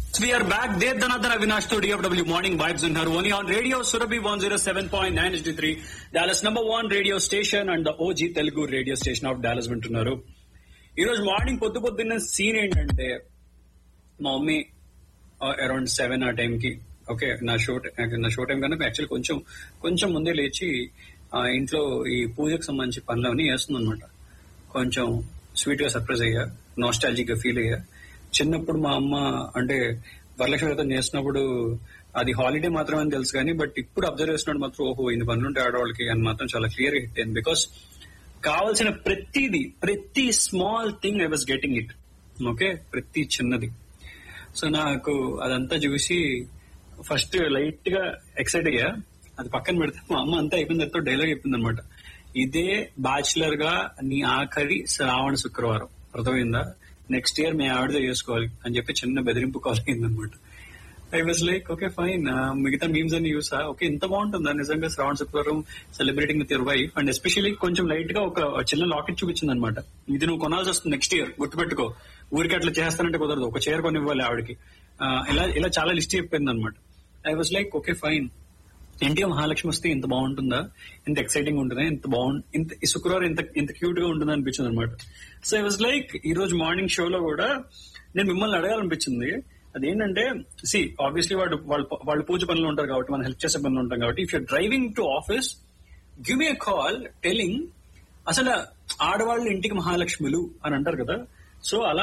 We are back. Dev Dhanadhana Avinash to DFW Morning Vibes in Harmony on Radio Surabhi 107.9 HD3, Dallas number one radio station and the OG Telugu radio station of Dallas వింటున్నారు ఈ రోజు morning పొద్దు పొద్దున్న scene ఏంటంటే మా mummy around seven ఆ టైంకి okay నా షో నా షో టైం కన్నా యాక్చువల్ కొంచెం కొంచెం ముందే లేచి ఆ ఇంట్లో ఈ పూజకు సంబంధించి పనులన్నీ వేస్తుంది అనమాట కొంచెం స్వీట్ గా సర్ప్రైజ్ అయ్యా నాస్టాలజిక్ గా ఫీల్ అయ్యా చిన్నప్పుడు మా అమ్మ అంటే వరలక్ష్మి వ్రతం చేసినప్పుడు అది హాలిడే మాత్రమే అని తెలుసు కానీ బట్ ఇప్పుడు అబ్జర్వ్ చేసినప్పుడు మాత్రం ఓహో ఇన్ని పనులు ఉంటాయి ఆడవాళ్ళకి అని మాత్రం చాలా క్లియర్ హిట్ అయింది బికాస్ కావాల్సిన ప్రతిది ప్రతి small thing I was getting it okay ప్రతి చిన్నది సో నాకు అదంతా చూసి ఫస్ట్ లైట్ గా ఎక్సైట్ అయ్యా అది పక్కన పెడితే మా అమ్మ అంతా అయిపోయిన తర్వాత డైలాగ్ చెప్పింది అనమాట ఇదే బ్యాచులర్ గా నీ ఆఖరి శ్రావణ శుక్రవారం అర్థమైందా నెక్స్ట్ ఇయర్ మేము ఆవిడతో చేసుకోవాలి అని చెప్పి చిన్న బెదిరింపు కాల్ అయింది అనమాట I was like okay fine మిగతా మీమ్స్ అన్ని యూసా ఓకే ఇంత బాగుంటుందా నిజంగా Shravana Shukravaram celebrating with your wife and especially కొంచెం లైట్ గా ఒక చిన్న లాకెట్ చూపించింది అనమాట ఇది నువ్వు కొనాల్సి వస్తుంది నెక్స్ట్ ఇయర్ గుర్తుపెట్టుకో ఊరికి అట్లా చేస్తానంటే కుదరదు ఒక చీర కొని ఇవ్వాలి ఆవిడకి ఆ, ఇలా ఇలా చాలా లిస్ట్ చెప్పింది అనమాట I was like okay fine NTR Mahalakshmi వస్తే ఇంత బాగుంటుందా ఇంత ఎక్సైటింగ్ ఉంటుందా ఇంత బాగుంది ఇంత ఈ శుక్రవారం ఇంత ఇంత క్యూట్ గా ఉంటుందా అనిపించింది అనమాట సో ఐ వాజ్ లైక్ ఈ రోజు మార్నింగ్ షోలో కూడా నేను మిమ్మల్ని అడగాలనిపించింది అదేంటంటే సి ఆబ్వియస్లీ వాడు వాళ్ళు వాళ్ళు పూజ పనులు ఉంటారు కాబట్టి మనం హెల్ప్ చేసే పనులు ఉంటాం కాబట్టి if your driving to office give me call telling అసలు ఆడవాళ్ళు ఇంటికి మహాలక్ష్ములు అని అంటారు కదా సో అలా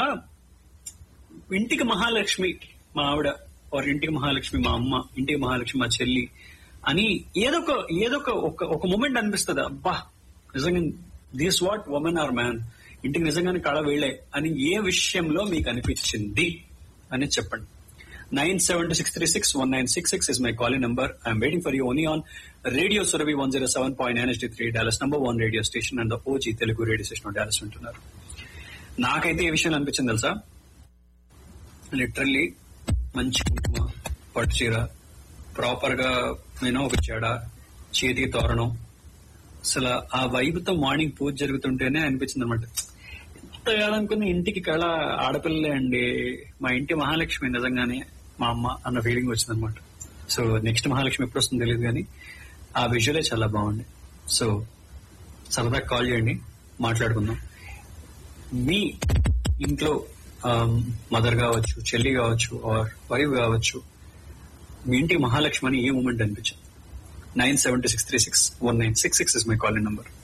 ఇంటికి మహాలక్ష్మి మా ఆవిడ వారి ఇంటికి మహాలక్ష్మి మా అమ్మ ఇంటికి మహాలక్ష్మి మా చెల్లి అని ఏదొక ఏదొక ఒక ఒక మూమెంట్ అనిపిస్తుంది అబ్బా నిజంగా this what women are man ఇంటికి నిజంగానే కళ వేళే అని ఏ విషయంలో మీకు అనిపించింది అని చెప్పండి nine seven two six three six one nine six six is my calling number I'm waiting for you only on radio Surabhi one zero seven point nine three Dallas number one radio station and ఓజీ Telugu radio station Dallas ఉంటున్నారు నాకైతే ఏ విషయం అనిపించింది తెలుసా literally మంచి కుంకుమ పట్టు చీర ప్రాపర్ గా నేను ఒక చెడ చేతికి తోరణం అసలు ఆ వైపుతో మార్నింగ్ పూజ జరుగుతుంటేనే అనిపించింది అనమాట ఎంత కాదనుకున్న ఇంటికి కళ ఆడపిల్లలే అండి మా ఇంటి మహాలక్ష్మి నిజంగానే మా అమ్మ అన్న ఫీలింగ్ వచ్చింది అనమాట సో నెక్స్ట్ మహాలక్ష్మి ఎప్పుడు వస్తుందో తెలియదు కానీ ఆ విజువలే చాలా బాగుంది సో సరదా కాల్ చేయండి మాట్లాడుకుందాం మీ ఇంట్లో మదర్ కావచ్చు చెల్లి కావచ్చు ఆర్ వైఫ్ కావచ్చు మీ ఇంటికి మహాలక్ష్మి అని ఏ మూమెంట్ అనిపించింది nine seven six three six one nine six six is my calling number